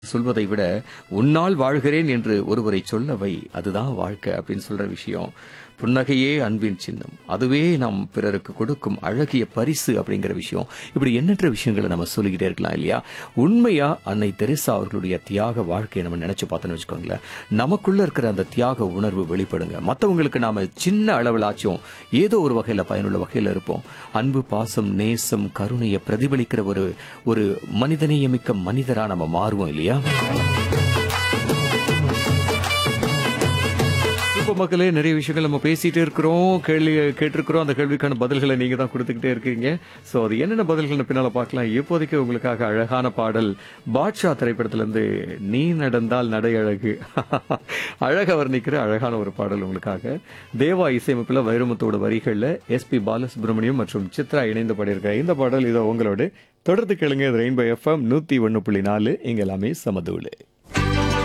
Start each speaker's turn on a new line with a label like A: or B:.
A: சொல்வதை விட உன்னால் வாழ்கிறேன் என்று ஒருவரை சொல்ல வை அதுதான் வாழ்க்கை அப்படின்னு சொல்ற விஷயம் புன்னகையே அன்பின் சின்னம் அதுவே நாம் பிறருக்கு கொடுக்கும் அழகிய பரிசு அப்படிங்கிற விஷயம் இப்படி எண்ணற்ற விஷயங்களை நம்ம சொல்லிக்கிட்டே இருக்கலாம் இல்லையா உண்மையா அன்னை தெரசா அவர்களுடைய தியாக வாழ்க்கையை நம்ம நினைச்சு பார்த்தோன்னு வச்சுக்கோங்களேன் நமக்குள்ள இருக்கிற அந்த தியாக உணர்வு வெளிப்படுங்க மற்றவங்களுக்கு நாம சின்ன அளவிலாச்சும் ஏதோ ஒரு வகையில பயனுள்ள வகையில இருப்போம் அன்பு பாசம் நேசம் கருணையை பிரதிபலிக்கிற ஒரு ஒரு மனிதநேயமிக்க மனிதரா நம்ம மாறுவோம் இல்லையா இப்போ மக்களே நிறைய விஷயங்கள் நம்ம பேசிட்டு இருக்கிறோம் கேள்வி கேட்டிருக்கிறோம் அந்த கேள்விக்கான பதில்களை நீங்க தான் கொடுத்துக்கிட்டே இருக்கீங்க ஸோ அது என்னென்ன பதில்கள் பின்னால பார்க்கலாம் இப்போதைக்கு உங்களுக்காக அழகான பாடல் பாட்ஷா திரைப்படத்திலிருந்து நீ நடந்தால் நடை அழகு அழக வர்ணிக்கிற அழகான ஒரு பாடல் உங்களுக்காக தேவா இசையமைப்பில் வைரமுத்தோட வரிகளில் எஸ்பி பாலசுப்ரமணியம் மற்றும் சித்ரா இணைந்து பாடியிருக்க இந்த பாடல் இதோ உங்களோட தொடர்ந்து கேளுங்க ரெயின்போ எஃப்எம் நூத்தி ஒன்று புள்ளி நாலு இங்க எல்லாமே சமதூளு